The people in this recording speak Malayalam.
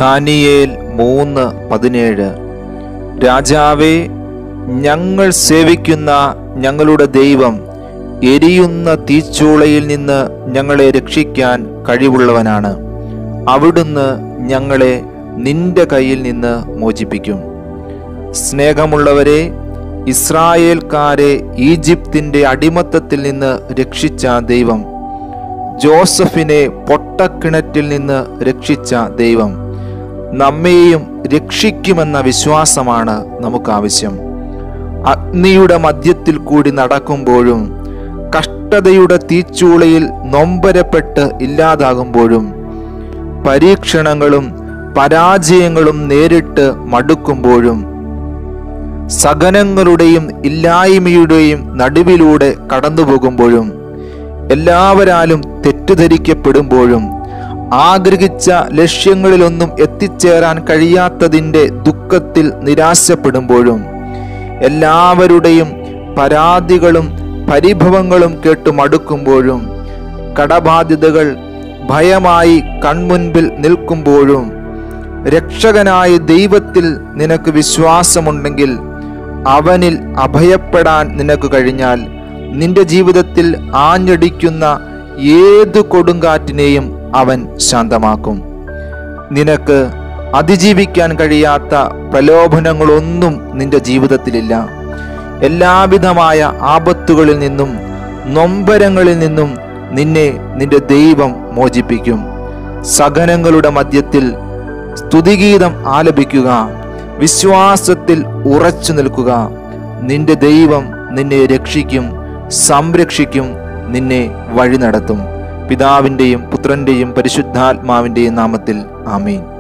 ദാനിയേൽ മൂന്ന് പതിനേഴ് രാജാവേ ഞങ്ങൾ സേവിക്കുന്ന ഞങ്ങളുടെ ദൈവം എരിയുന്ന തീച്ചൂളയിൽ നിന്ന് ഞങ്ങളെ രക്ഷിക്കാൻ കഴിവുള്ളവനാണ് അവിടുന്ന് ഞങ്ങളെ നിന്റെ കയ്യിൽ നിന്ന് മോചിപ്പിക്കും സ്നേഹമുള്ളവരെ ഇസ്രായേൽക്കാരെ ഈജിപ്തിന്റെ അടിമത്തത്തിൽ നിന്ന് രക്ഷിച്ച ദൈവം ജോസഫിനെ പൊട്ടക്കിണറ്റിൽ നിന്ന് രക്ഷിച്ച ദൈവം നമ്മെയും രക്ഷിക്കുമെന്ന വിശ്വാസമാണ് നമുക്ക് ആവശ്യം അഗ്നിയുടെ മധ്യത്തിൽ കൂടി നടക്കുമ്പോഴും കഷ്ടതയുടെ തീച്ചൂളയിൽ നൊമ്പരപ്പെട്ട് ഇല്ലാതാകുമ്പോഴും പരീക്ഷണങ്ങളും പരാജയങ്ങളും നേരിട്ട് മടുക്കുമ്പോഴും സകനങ്ങളുടെയും ഇല്ലായ്മയുടെയും നടുവിലൂടെ കടന്നുപോകുമ്പോഴും എല്ലാവരാലും തെറ്റിദ്ധരിക്കപ്പെടുമ്പോഴും ആഗ്രഹിച്ച ലക്ഷ്യങ്ങളിലൊന്നും എത്തിച്ചേരാൻ കഴിയാത്തതിൻ്റെ ദുഃഖത്തിൽ നിരാശപ്പെടുമ്പോഴും എല്ലാവരുടെയും പരാതികളും പരിഭവങ്ങളും കേട്ട് മടുക്കുമ്പോഴും കടബാധ്യതകൾ ഭയമായി കൺമുൻപിൽ നിൽക്കുമ്പോഴും രക്ഷകനായ ദൈവത്തിൽ നിനക്ക് വിശ്വാസമുണ്ടെങ്കിൽ അവനിൽ അഭയപ്പെടാൻ നിനക്ക് കഴിഞ്ഞാൽ നിന്റെ ജീവിതത്തിൽ ആഞ്ഞടിക്കുന്ന ഏതു കൊടുങ്കാറ്റിനെയും അവൻ ശാന്തമാക്കും നിനക്ക് അതിജീവിക്കാൻ കഴിയാത്ത പ്രലോഭനങ്ങളൊന്നും നിന്റെ ജീവിതത്തിലില്ല എല്ലാവിധമായ ആപത്തുകളിൽ നിന്നും നൊമ്പരങ്ങളിൽ നിന്നും നിന്നെ നിന്റെ ദൈവം മോചിപ്പിക്കും സഹനങ്ങളുടെ മധ്യത്തിൽ സ്തുതിഗീതം ആലപിക്കുക വിശ്വാസത്തിൽ ഉറച്ചു നിൽക്കുക നിന്റെ ദൈവം നിന്നെ രക്ഷിക്കും സംരക്ഷിക്കും നിന്നെ വഴി നടത്തും പിതാവിൻ്റെയും പുത്രൻ്റെയും പരിശുദ്ധാത്മാവിൻ്റെയും നാമത്തിൽ ആമീൻ